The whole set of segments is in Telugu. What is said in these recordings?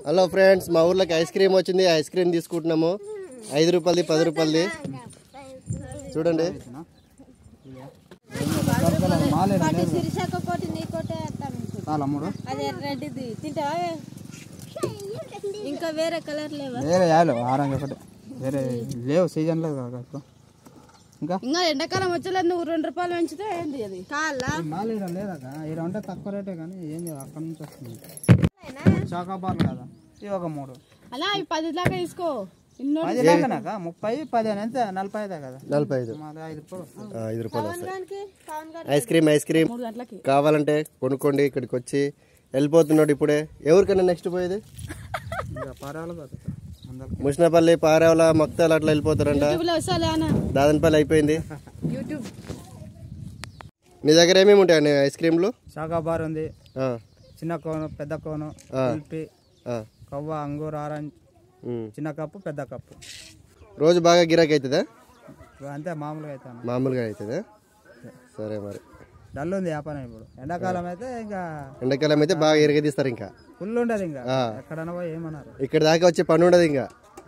హలో ఫ్రెండ్స్ మా ఊర్లోకి ఐస్ క్రీమ్ వచ్చింది ఐస్ క్రీమ్ తీసుకుంటున్నాము ఐదు రూపాయలది పది రూపాయలది చూడండి కోటి శిరీషకు కోటి నీ కోటే అత్తాను చాలా మూడు అదే రెడ్డిది తింటావా ఇంకా వేరే కలర్ లేవా వేరే యాలు ఆరెంజ్ ఒకటి వేరే లేవు సీజన్ లేదు కదా ఇప్పుడు ఇంకా ఇంకా ఎండాకాలం వచ్చేలేదు నువ్వు రెండు రూపాయలు పెంచితే ఏంది అది కాలా మాలు ఇక్కడ లేదక్క ఇక్కడ ఉంటే తక్కువ రేటే కానీ ఏం లేదు అక్కడ నుంచి వస్తుంది చాకాబార్ కదా ఇవి ఒక మూడు అలా ఈ పది దాకా తీసుకో ఇన్నో పది దాకానాక ముప్పై పదిహేను ఎంత నలభై ఐదే కదా నలభై ఐదు మాది ఐదు రూపాయలు వస్తుంది ఆ, ఐదు రూపాయలు వస్తాయి దానికి పవన్ గారు ఐస్ క్రీమ్ ఐస్ క్రీమ్ మూడు గంటలకి కావాలంటే కొనుక్కోండి ఇక్కడికి వచ్చి వెళ్ళిపోతున్నాడు ఇప్పుడే ఎవరికైనా నెక్స్ట్ పోయేది ఇంకా పర్వాలేదు కదా అందరికి ముషినపల్లి పారావల మక్తాలు అట్లా వెళ్ళిపోతారంట యూట్యూబ్లో వస్తాలే అన్న దాదనపల్లి అయిపోయింది యూట్యూబ్ నీ దగ్గర ఏమేమి ఉంటాయండి ఐస్ క్రీమ్లు చాకాబార్ ఉంది ఆ, చిన్న కోను పెద్ద కోను ఆ. కుల్ఫీ ఆ, కవ్వ అంగూర్ ఆరెంజ్ ఉమ్. చిన్న కప్పు పెద్ద కప్పు రోజు బాగా గిరాకీ అవుతుందా అంతే మామూలుగా అవుతాను మామూలుగా అవుతుందా సరే మరి డల్ ఉంది వ్యాపారం ఇప్పుడు ఎండాకాలం అయితే ఇంకా ఎండాకాలం అయితే బాగా ఎరగదీస్తారు ఇంకా ఫుల్ ఉండదు ఇంకా ఆ. ఎక్కడన్నా పోయి ఏమన్నారు ఇక్కడ దాకా వచ్చే పని ఉండదు ఇంకా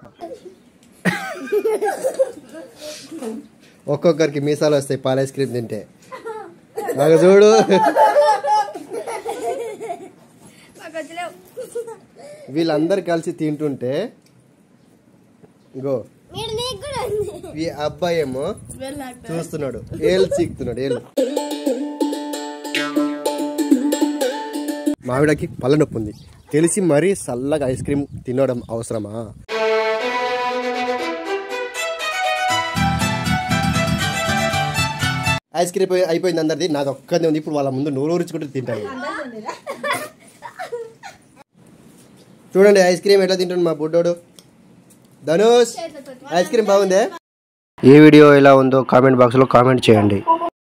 ఒక్కొక్కరికి మీసాలు వస్తాయి పాల ఐస్ క్రీమ్ తింటే నాకు చూడు వీళ్ళందరు కలిసి తింటుంటే ఇగో ఈ అబ్బాయి ఏమో చూస్తున్నాడు ఏళ్ళు చీకుతున్నాడు ఏళ్ళు మావిడకి పళ్ళ నొప్పి ఉంది తెలిసి మరీ చల్లగా ఐస్ క్రీమ్ తినడం అవసరమా ఐస్ క్రీమ్ అయిపోయి- అయిపోయింది అందరిది నాది ఒక్కదే ఉంది ఇప్పుడు వాళ్ళ ముందు నూరు ఊరించుకుంటూ తింటాను చూడండి ఐస్ క్రీమ్ ఎట్లా తింటాడు మా బుడ్డోడు ధనుష్ ఐస్ క్రీమ్ బాగుందే ఈ వీడియో ఎలా ఉందో కామెంట్ బాక్స్లో కామెంట్ చేయండి